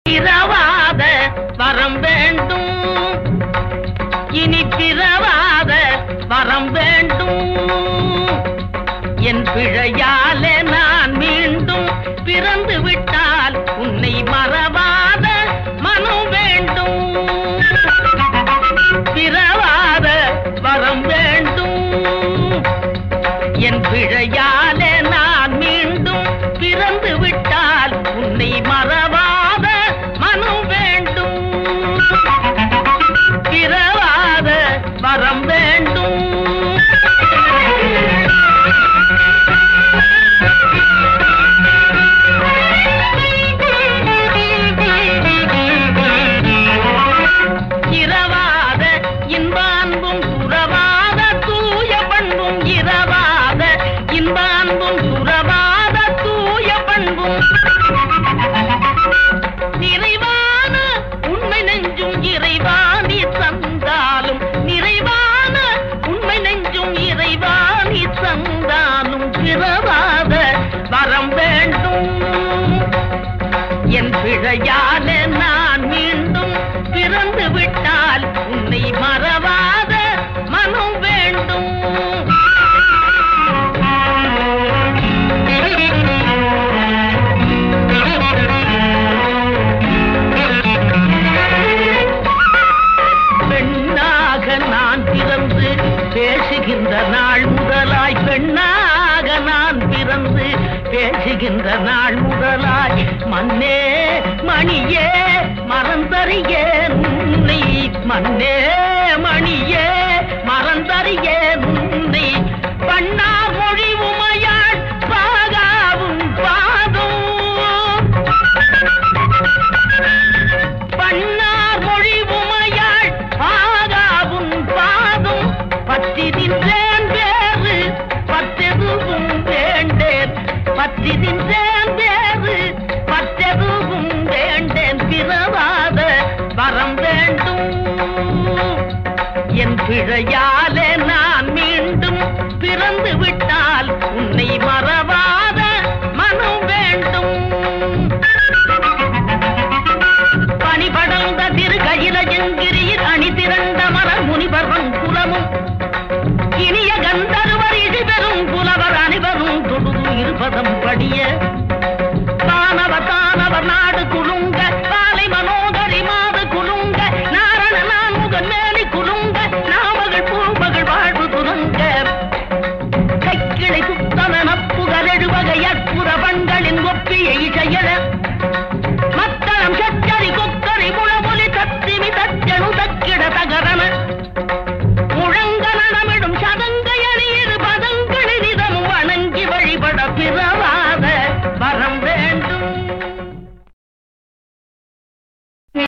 பிறவாத வரம் வேண்டும் இனி பிறவாத வரம் வேண்டும் என் பிழையாலே நான் மீண்டும் பிறந்து விட்டால் உன்னை மறவாத மனம் வேண்டும் பிறவாத வரம் வேண்டும் என் பிழையாலே நான் மீண்டும் பிறந்து விட்டால் உன்னை மறவாத மனம் வேண்டும் பிறவாத வரம் வேண்டும் இரவாத இன்பான்பும் துறவாத தூய பண்பும் இரவாத இன்பான்பும் துறவாத தூய பண்பும் நிறைவான உண்மை நெஞ்சும் இறைவாணி தந்தாலும் நிறைவான உண்மை நெஞ்சும் இறைவாணி தந்தாலும் பிறவாத வரம் வேண்டும் என் பிழையால நான் மீண்டும் பிறந்து விட்டால் உன்னை மறவாத மனம் வேண்டும் பெண்ணாக நான் பிறந்து பேசுகின்ற நாள் முதலாய் பெண்ணாக நான் பிறந்து பேசுகின்ற நாள் முதலாய் மண்ணே மணியே மறந்தறியே உன்னை மண்ணே மணியே மறந்தறியே உன்னை பண்ணா மொழி உமையாள் பாகாவும் பாதும் பண்ணார் மொழி உமையாள் ஆகாவும் பாதும் பற்றி நின்றேன் வேறு பற்றெதுவும் வேண்டேன் பற்றி நின்றேன் வேறு பற்றெதுவும் வேண்டேன் பிறவாத வரம் வேண்டும் என் பிழையால்